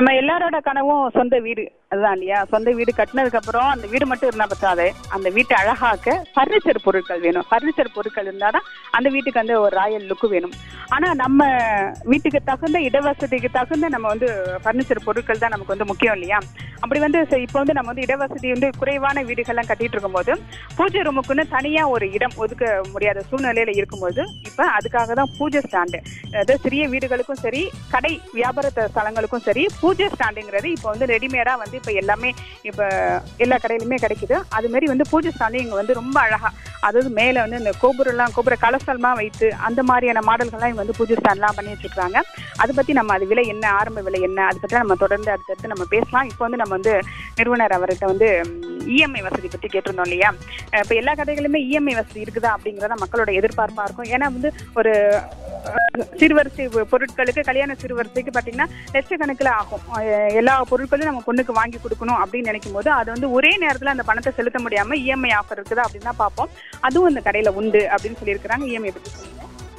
நம்ம எல்லாரோட கனவும் சொந்த வீடு அதுதான் இல்லையா சொந்த வீடு கட்டினதுக்கு அப்புறம் அந்த வீடு மட்டும் இருந்தா பத்தாது அந்த வீட்டை அழகாக்க ஃபர்னிச்சர் பொருட்கள் வேணும் ஃபர்னிச்சர் பொருட்கள் இருந்தாதான் அந்த வீட்டுக்கு வந்து ஒரு ராயல் லுக் வேணும் ஆனா நம்ம வீட்டுக்கு தகுந்த இடவசதிக்கு தகுந்த நம்ம வந்து ஃபர்னிச்சர் பொருட்கள் தான் நமக்கு வந்து முக்கியம் இல்லையா அப்படி வந்து சரி, இப்போ வந்து நம்ம வந்து இடவசதி வந்து குறைவான வீடுகள்லாம் கட்டிட்டு இருக்கும்போது பூஜை ரூமுக்குன்னு தனியா ஒரு இடம் ஒதுக்க முடியாத சூழ்நிலையில இருக்கும்போது இப்ப அதுக்காக தான் பூஜை ஸ்டாண்டு அதாவது சிறிய வீடுகளுக்கும் சரி கடை வியாபார த- ஸ்தலங்களுக்கும் சரி பூஜை ஸ்டாண்டுங்கிறது இப்போ வந்து ரெடிமேடா வந்து இப்போ எல்லாமே இப்போ எல்லா கடையிலுமே கிடைக்குது அது மாதிரி வந்து பூஜை ஸ்டாண்டு இங்க வந்து ரொம்ப அழகா அதாவது மேல வந்து இந்த கோபுரம்லாம் கோபுர கலசலமா வைத்து அந்த மாதிரியான மாடல்கள்லாம் இங்க வந்து பூஜை ஸ்டாண்ட்லாம் பண்ணி வச்சிருக்காங்க அதை பத்தி நம்ம அது விலை என்ன ஆரம்ப விலை என்ன அதை பத்தி நம்ம தொடர்ந்து அடுத்தடுத்து நம்ம பேசலாம் இப்போ வந்து நம்ம வந்து நிறுவனர் அவர்கிட்ட வந்து இஎம்ஐ வசதி பத்தி கேட்டிருந்தோம் இல்லையா அஹ் இப்ப எல்லா கடைகளுமே இஎம்ஐ வசதி இருக்குதா அப்படிங்கறத மக்களோட எதிர்பார்ப்பா இருக்கும் ஏன்னா வந்து ஒரு அஹ், சிறுவரிசை பொ- பொருட்களுக்கு கல்யாண சிறுவரிசைக்கு பாத்தீங்கன்னா லட்சக்கணக்கில் ஆகும் அஹ், எல்லா பொருட்களும் நம்ம பொண்ணுக்கு வாங்கி கொடுக்கணும் அப்படின்னு நினைக்கும் போது அது வந்து ஒரே நேரத்துல அந்த பணத்தை செலுத்த முடியாம இஎம்ஐ ஆஃபர் இருக்குதா அப்படின்னு தான் பார்ப்போம் அதுவும் இந்த கடையில உண்டு அப்படின்னு சொல்லியிருக்கிறாங்க இஎம்ஐ பத்தி சொல்லுங்க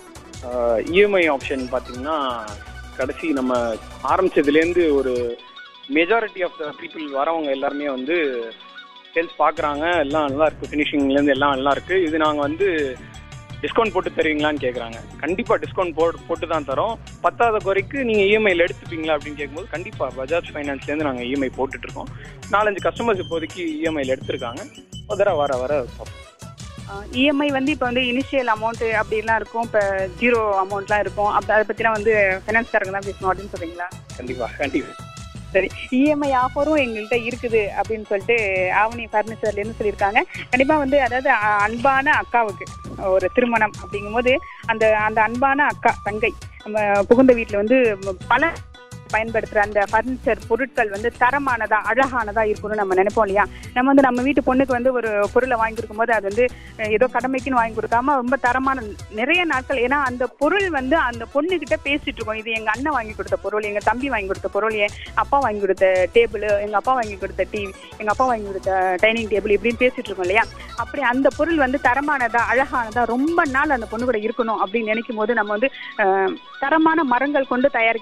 இஎம்ஐ ஆப்ஷன் பார்த்தீங்கன்னா கடைசி நம்ம ஆரம்பிச்சதுலேருந்து ஒரு மெஜாரிட்டி ஆஃப் த பீப்புள் வரவங்க எல்லாருமே வந்து சேல்ஸ் பார்க்குறாங்க எல்லாம் நல்லா இருக்குது ஃபினிஷிங்லேருந்து எல்லாம் நல்லா இருக்குது இது நாங்கள் வந்து டிஸ்கவுண்ட் போட்டு தருவீங்களான்னு கேட்குறாங்க கண்டிப்பாக டிஸ்கவுண்ட் போட்டு போட்டு தான் தரோம் பத்தாத குறைக்கு நீங்கள் இஎம்ஐயில் எடுத்துப்பீங்களா அப்படின்னு கேட்கும்போது கண்டிப்பாக பஜாஜ் ஃபைனான்ஸ்லேருந்து நாங்கள் இஎம்ஐ போட்டுட்ருக்கோம் நாலஞ்சு கஸ்டமர்ஸ் இப்போதைக்கு இஎம்ஐயில் எடுத்திருக்காங்க வர வர வர பார்ப்போம் இஎம்ஐ வந்து இப்போ வந்து இனிஷியல் அமௌண்ட் அப்படிலாம் இருக்கும் இப்போ ஜீரோ அமௌண்ட்லாம் இருக்கும் அப்போ அதை பற்றிலாம் வந்து ஃபைனான்ஸ்காரங்க தான் பேசணும் அப்படின்னு சொல்றீங்களா கண்டிப்பாக கண்டிப்பாக சரி இஎம்ஐ ஆஃபரும் எங்கள்கிட்ட இருக்குது அப்படின்னு சொல்லிட்டு ஆவணி ஃபர்னிச்சர்லேருந்து சொல்லியிருக்காங்க கண்டிப்பாக வந்து அதாவது அ- அன்பான அக்காவுக்கு ஒரு திருமணம் அப்படிங்கும்போது அந்த அந்த அன்பான அக்கா தங்கை நம்ம புகுந்த வீட்டில் வந்து பல பயன்படுத்துகிற அந்த ஃபர்னிச்சர் பொருட்கள் வந்து தரமானதா அழகானதா இருக்கணும்னு நம்ம நினைப்போம் இல்லையா நம்ம வந்து நம்ம வீட்டு பொண்ணுக்கு வந்து ஒரு பொருளை வாங்கி கொடுக்கும்போது அது வந்து அஹ், ஏதோ கடமைக்குன்னு வாங்கி கொடுக்காம ரொம்ப தரமான நிறைய நாட்கள் ஏன்னா அந்த பொருள் வந்து அந்த பொண்ணுகிட்ட பேசிட்டு இருக்கோம் இது எங்க அண்ணன் வாங்கி கொடுத்த பொருள் எங்க தம்பி வாங்கி கொடுத்த பொருள் என் அப்பா வாங்கி கொடுத்த டேபிள் எங்க அப்பா வாங்கி கொடுத்த டிவி எங்க அப்பா வாங்கி கொடுத்த டைனிங் டேபிள் இப்படின்னு பேசிட்டு இருக்கோம் இல்லையா அப்படி அந்த பொருள் வந்து தரமானதா அழகானதா ரொம்ப நாள் அந்த பொண்ணு கூட இருக்கணும் அப்படின்னு நினைக்கும் போது நம்ம வந்து அஹ், தரமான மரங்கள் கொண்டு தயாரிக்க